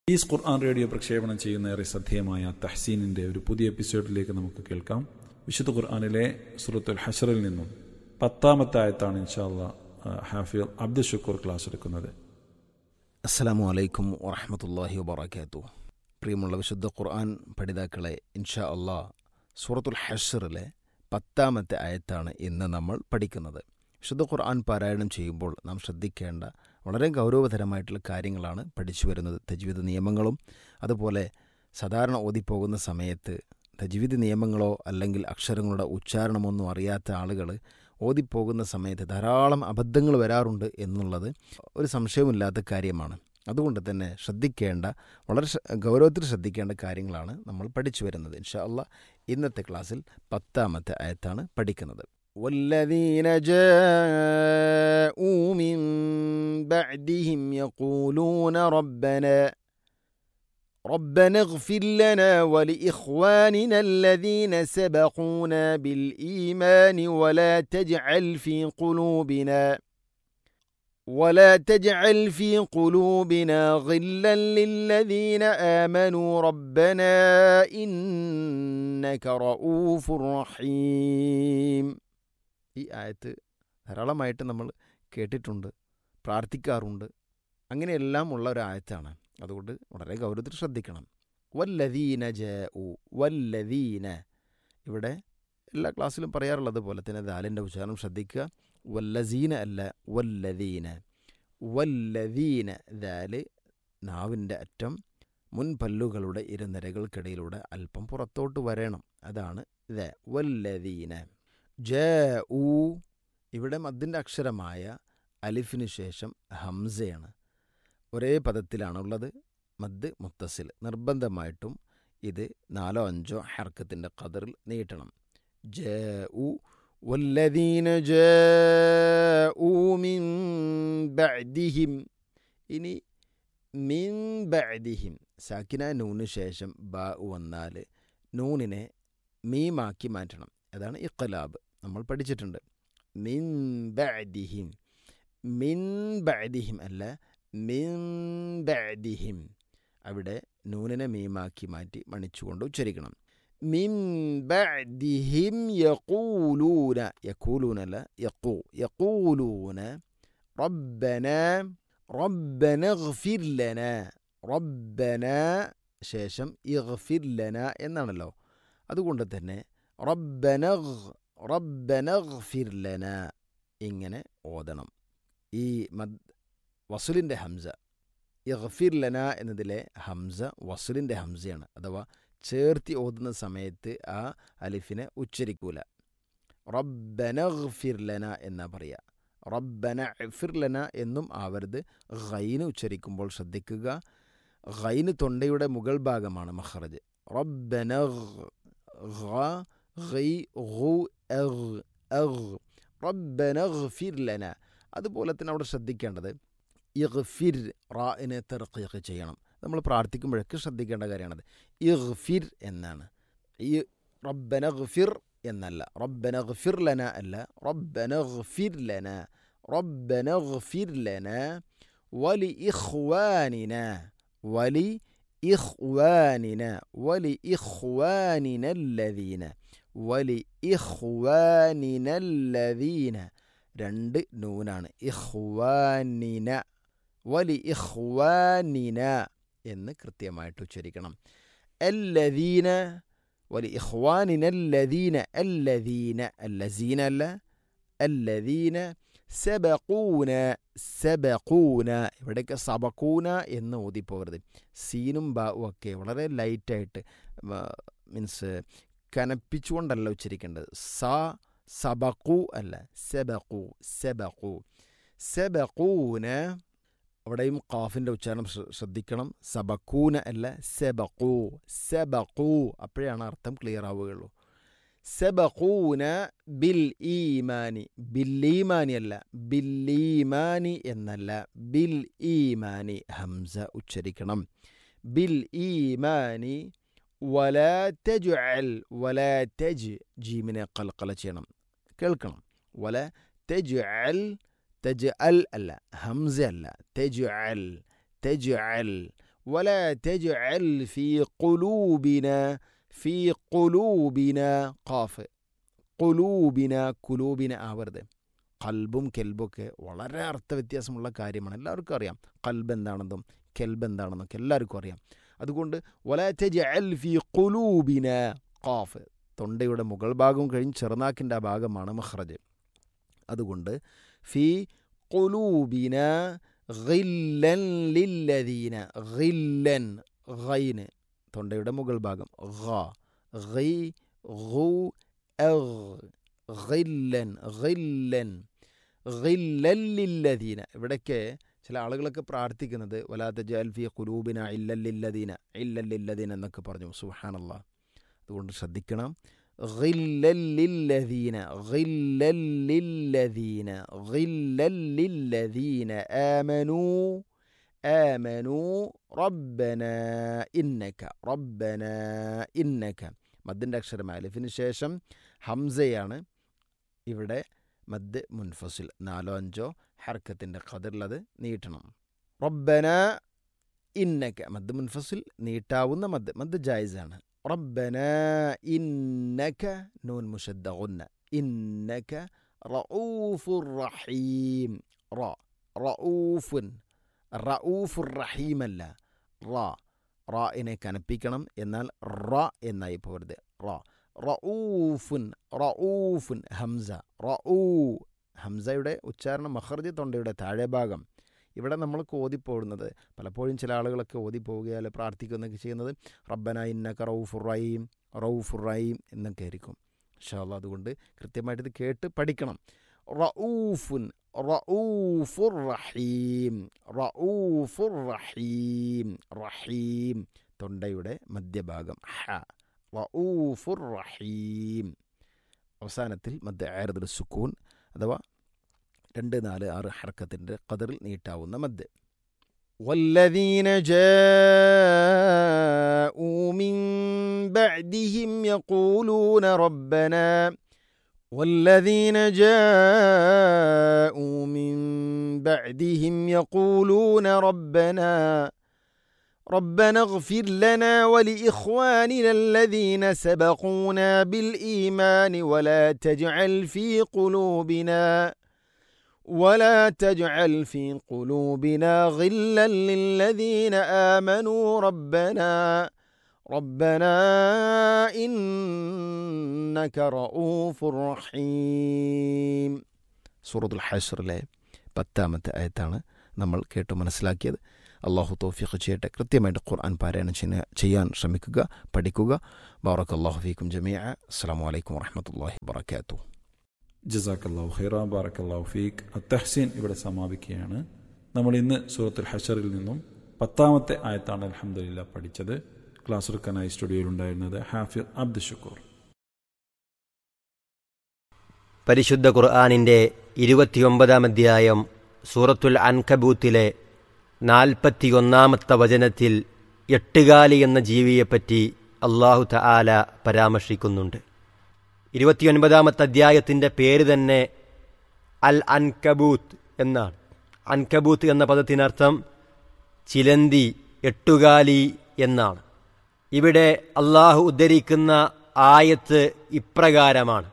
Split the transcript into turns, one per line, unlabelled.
is Quran radio പ്രക്ഷേപണം ചെയ്യുന്ന ഏറെ ശ്രദ്ധേയമായ തഹ്സീനിന്റെ ഒരു പുതിയ എപ്പിസോഡിലേക്ക് നമുക്ക് കേൾക്കാം വിശുദ്ധ ഖുർആാനിലെ സുറത്തുൽ ഹഷറിൽ നിന്നും പത്താമത്തെ ആയത്താണ് ഇൻഷാല്ല ഹാഫിൽ അബ്ദുൽ ഷുക്കൂർ ക്ലാസ് എടുക്കുന്നത്
അസ്സലാമു അലൈക്കും വറഹമത്തല്ലാഹി വബർക്കാത്തു പ്രിയമുള്ള വിശുദ്ധ ഖുർആൻ പഠിതാക്കളെ ഇൻഷാ അള്ളാ സൂറത്തുൽ ഹഷറിലെ പത്താമത്തെ ആയത്താണ് ഇന്ന് നമ്മൾ പഠിക്കുന്നത് വിശുദ്ധ ഖുർആൻ പാരായണം ചെയ്യുമ്പോൾ നാം ശ്രദ്ധിക്കേണ്ട വളരെ ഗൗരവതരമായിട്ടുള്ള കാര്യങ്ങളാണ് പഠിച്ചു വരുന്നത് തജ്വീദ് നിയമങ്ങളും അതുപോലെ സാധാരണ ഓതിപ്പോകുന്ന സമയത്ത് തജ്വീദ് നിയമങ്ങളോ അല്ലെങ്കിൽ അക്ഷരങ്ങളുടെ ഉച്ചാരണമൊന്നും അറിയാത്ത ആളുകൾ ഓതിപ്പോകുന്ന സമയത്ത് ധാരാളം അബദ്ധങ്ങൾ വരാറുണ്ട് എന്നുള്ളത് ഒരു സംശയവുമില്ലാത്ത കാര്യമാണ് അതുകൊണ്ട് തന്നെ ശ്രദ്ധിക്കേണ്ട വളരെ ഗൗരവത്തിൽ ശ്രദ്ധിക്കേണ്ട കാര്യങ്ങളാണ് നമ്മൾ പഠിച്ചു വരുന്നത് ഇൻഷാ അള്ളാ ഇന്നത്തെ ക്ലാസ്സിൽ പത്താമത്തെ ആയത്താണ് പഠിക്കുന്നത് والذين جاءوا من بعدهم يقولون ربنا ربنا اغفر لنا ولإخواننا الذين سبقونا بالإيمان ولا تجعل في قلوبنا ولا تجعل في قلوبنا غلا للذين آمنوا ربنا إنك رؤوف رحيم ഈ ആയത്ത് ധാരാളമായിട്ട് നമ്മൾ കേട്ടിട്ടുണ്ട് പ്രാർത്ഥിക്കാറുണ്ട് അങ്ങനെയെല്ലാം ഉള്ള ഒരു ആയത്താണ് അതുകൊണ്ട് വളരെ ഗൗരവത്തിൽ ശ്രദ്ധിക്കണം വല്ലദീന ജ ഉ വല്ലദീന ഇവിടെ എല്ലാ ക്ലാസ്സിലും പറയാറുള്ളത് പോലെ തന്നെ ദാലിൻ്റെ ഉച്ചാരണം ശ്രദ്ധിക്കുക വല്ലസീന അല്ല വല്ലദീന വല്ലദീന ദാല് നാവിൻ്റെ അറ്റം മുൻപല്ലുകളുടെ ഇരുനിരകൾക്കിടയിലൂടെ അല്പം പുറത്തോട്ട് വരണം അതാണ് ദ വല്ലദീന ജ ഊ ഇവിടെ മദ്ദിൻ്റെ അക്ഷരമായ അലിഫിന് ശേഷം ഹംസയാണ് ഒരേ പദത്തിലാണുള്ളത് മദ് മുത്തസിൽ നിർബന്ധമായിട്ടും ഇത് നാലോ അഞ്ചോ ഹർക്കത്തിൻ്റെ കതറിൽ നീട്ടണം ജ ഉ والذين جاءوا من بعدهم ഇനി മിൻ ബഅദിഹിം സാക്കിന നൂന് ശേഷം ബ വന്നാൽ നൂനിനെ മീമാക്കി മാറ്റണം അതാണ് ഇഖലാബ് നമ്മൾ പഠിച്ചിട്ടുണ്ട് മിൻ ബഅദിഹിം മിൻ ബഅദിഹിം അല്ല മിൻ ബഅദിഹിം അവിടെ നൂനിനെ മീമാക്കി മാറ്റി മണിച്ചുകൊണ്ട് ഉച്ചരിക്കണം മിൻ ബഅദിഹിം യഖൂലൂന യഖൂലൂന അല്ല യഖൂ യഖൂലൂന റബ്ബന റബ്ബന ഇഗ്ഫിർ ലന റബ്ബന ശേഷം ഇഗ്ഫിർ ലന എന്നാണല്ലോ അതുകൊണ്ട് തന്നെ റബ്ബന റബ്ബന ഇഗ്ഫിർ ലന ഇങ്ങനെ ഓതണം ഈ മദ് വസുലിൻ്റെ ഹംസ ഇഗ്ഫിർ ലന എന്നതിലെ ഹംസ വസുലിൻ്റെ ഹംസയാണ് അഥവാ ചേർത്തി ഓതുന്ന സമയത്ത് ആ അലിഫിനെ ഉച്ചരിക്കൂല റബ്ബന ഇഗ്ഫിർ ലന എന്നാ പറയുക റബ്ബന ഇഫിർ ലന എന്നും ആവരുത് ഖൈന് ഉച്ചരിക്കുമ്പോൾ ശ്രദ്ധിക്കുക ഖൈന് തൊണ്ടയുടെ മുകൾ ഭാഗമാണ് മഹ്റജ് റബ്ബന റബ്ബന ഇഗ്ഫിർ ലന അതുപോലെ തന്നെ അവിടെ ശ്രദ്ധിക്കേണ്ടത് ഇഗ്ഫിർ റാഇനെ തെർക്കിയൊക്കെ ചെയ്യണം നമ്മൾ പ്രാർത്ഥിക്കുമ്പോഴൊക്കെ ശ്രദ്ധിക്കേണ്ട കാര്യമാണത് ഇഗ്ഫിർ എന്നാണ് ഈ റബ്ബന ഗഫിർ എന്നല്ല റബ്ബന ഗഫിർ ലന അല്ല റബ്ബന ഗഫിർ ലന റബ്ബന ഗഫിർ ലന വലി ഇഖ്വാനിന വലി ഇഖ്വാനിന വലി ഇഖ്വാനിന الذين വലി ഇഖ്വാനിന الذين രണ്ട് നൂനാണ് ഇഖ്വാനിന വലി ഇഖ്വാനിന എന്ന് കൃത്യമായിട്ട് ഉച്ചരിക്കണം അല്ലദീന വലി ഇഖ്വാനിന അല്ലദീന അല്ലദീന അല്ലസീന അല്ല അല്ലദീന സബഖൂന സബഖൂന ഇവിടെയൊക്കെ സബക്കൂന എന്ന് ഓതിപ്പോകരുത് സീനും ബാവും ഒക്കെ വളരെ ലൈറ്റായിട്ട് മീൻസ് കനപ്പിച്ചുകൊണ്ടല്ല ഉച്ചരിക്കേണ്ടത് സ സബഖു അല്ല സെബഖു സെബഖു സെബഖൂന അവിടെയും ഖാഫിൻ്റെ ഉച്ചാരണം ശ്രദ്ധിക്കണം സബക്കൂന അല്ല സെബഖു സെബഖു അപ്പോഴാണ് അർത്ഥം ക്ലിയർ ആവുകയുള്ളൂ സെബഖൂന ബിൽ ഈമാനി ബില്ലീമാനി അല്ല ബില്ലീമാനി എന്നല്ല ബിൽ ഈമാനി ഹംസ ഉച്ചരിക്കണം ബിൽ ഈമാനി വല തെജു അൽ വല തെജ് ജീമിനെ കൽക്കല ചെയ്യണം കേൾക്കണം വല തെജു അൽ തെജ് അൽ അല്ല ഹംസ അല്ല തെജു അൽ തെജു അൽ വല തജ്അൽ ഫീ ഖുലൂബിന ഫീ ഖുലൂബിന ഖാഫ് ഖുലൂബിന കുലൂബിന ആവരുത് കൽബും കെൽബൊക്കെ വളരെ അർത്ഥവ്യത്യാസമുള്ള കാര്യമാണ് എല്ലാവർക്കും അറിയാം കൽബ് എന്താണെന്നും കെൽബ് എന്താണെന്നൊക്കെ എല്ലാവർക്കും അറിയാം അതുകൊണ്ട് വല തജ്അൽ ഫീ ഖുലൂബിന ഖാഫ് തൊണ്ടയുടെ മുകൾ ഭാഗവും കഴിഞ്ഞ് ചെറുനാക്കിൻ്റെ ആ ഭാഗമാണ് മഹ്റജ് അതുകൊണ്ട് ഫി ഖുലൂബിന ഗില്ലൻ ലില്ലദീന ഗില്ലൻ ഗൈന് തൊണ്ടയുടെ മുകൾ ഭാഗം ഗ ഗൈ ഗു ഗില്ലൻ ഗില്ലൻ ഗില്ലൻ ലില്ലദീന ഇവിടേക്ക് ചില ആളുകളൊക്കെ പ്രാർത്ഥിക്കുന്നത് വലാത്ത ജൽഫി ഖുലൂബിന ഇല്ലല്ലില്ലദീന ഇല്ലല്ലില്ലദീന എന്നൊക്കെ പറഞ്ഞു സുഹാനല്ലാ അതുകൊണ്ട് ശ്രദ്ധിക്കണം غلا للذين غلا للذين غلا للذين آمنوا آمنوا ربنا إنك ربنا إنك മദ്ദിൻ്റെ അക്ഷരം അലിഫിന് ശേഷം ഹംസയാണ് ഇവിടെ മദ് മുൻഫസിൽ നാലോ അഞ്ചോ ഹർക്കത്തിൻ്റെ ഖദറിലത് നീട്ടണം റബ്ബന ഇന്നക്ക മദ് മുൻഫസിൽ നീട്ടാവുന്ന മദ് മദ് ജായിസാണ് ربنا إنك نون مشدة غنة إنك رؤوف رحيم را رؤوف റഊഫ് റഹീമല്ല റാ റായിനെ കനപ്പിക്കണം എന്നാൽ റ എന്നായി പോരുത് റാ റഊഫുൻ റഊഫുൻ ഹംസ റഊ ഹംസയുടെ ഉച്ചാരണം മഹർജി തൊണ്ടയുടെ താഴെ ഭാഗം ഇവിടെ നമ്മൾ ഓതിപ്പോടുന്നത് പലപ്പോഴും ചില ആളുകളൊക്കെ ഓതിപ്പോവുകയാൽ പ്രാർത്ഥിക്കുന്നൊക്കെ ചെയ്യുന്നത് റബ്ബന ഇന്നക്ക റൌഫുറൈം റൌഫുറൈം എന്നൊക്കെ ആയിരിക്കും ഷാല്ല അതുകൊണ്ട് കൃത്യമായിട്ട് ഇത് കേട്ട് പഠിക്കണം റഊഫുൻ റഊഫുർ റഹീം റഊഫുർ റഹീം റഹീം തൊണ്ടയുടെ മധ്യഭാഗം ഹ റഊഫുർ റഹീം അവസാനത്തിൽ മധ്യ ആരതുൽ സുക്കൂൻ അഥവാ രണ്ട് നാല് ആറ് ഹർക്കത്തിൻ്റെ കതിറിൽ നീട്ടാവുന്ന മദ് والذين جاءوا من بعدهم يقولون ربنا والذين جاءوا من بعدهم يقولون ربنا ربنا اغفر لنا ولإخواننا الذين سبقونا بالإيمان ولا تجعل في قلوبنا ولا تجعل في قلوبنا غلا للذين آمنوا ربنا ربنا إنك رؤوف رحيم സൂറത്തുൽ ഹഷറിലെ പത്താമത്തെ ആയത്താണ് നമ്മൾ കേട്ട് മനസ്സിലാക്കിയത് അള്ളാഹു തോഫിഖ് ചെയ്യട്ടെ കൃത്യമായിട്ട് ഖുർആൻ പാരായണം ചെയ്യുന്ന- ചെയ്യാൻ ശ്രമിക്കുക പഠിക്കുക ബാറക് അള്ളാഹു ഫീക്കും ജമിയ അസ്സാം വലൈക്കും വാഹമത്തല്ലാഹി വാത്തു
ജസാക്കല്ലാഹു ഖൈറ ബാറക്കല്ലാഹു ഫീഖ് അത്തഹ്സീൻ ഇവിടെ സമാപിക്കുകയാണ് നമ്മൾ ഇന്ന് സൂറത്തുൽ ഹഷറിൽ നിന്നും പത്താമത്തെ ആയത്താണ് അലഹമില്ല പഠിച്ചത് ക്ലാസ് എടുക്കാനായി സ്റ്റുഡിയോയിൽ ഉണ്ടായിരുന്നത് ഹാഫിർ അബ്ദു ഷുക്കൂർ
പരിശുദ്ധ ഖുർആാനിൻ്റെ ഇരുപത്തിയൊമ്പതാം അധ്യായം സൂറത്തുൽ അൻകബൂത്തിലെ നാൽപ്പത്തിയൊന്നാമത്തെ വചനത്തിൽ എട്ടുകാലി എന്ന ജീവിയെപ്പറ്റി അള്ളാഹു തആല പരാമർശിക്കുന്നുണ്ട് ഇരുപത്തിയൊൻപതാമത്തെ അധ്യായത്തിൻ്റെ പേര് തന്നെ അൽ അൻകബൂത്ത് എന്നാണ് അൻകബൂത്ത് എന്ന പദത്തിനർത്ഥം ചിലന്തി എട്ടുകാലി എന്നാണ് ഇവിടെ അള്ളാഹു ഉദ്ധരിക്കുന്ന ആയത്ത് ഇപ്രകാരമാണ്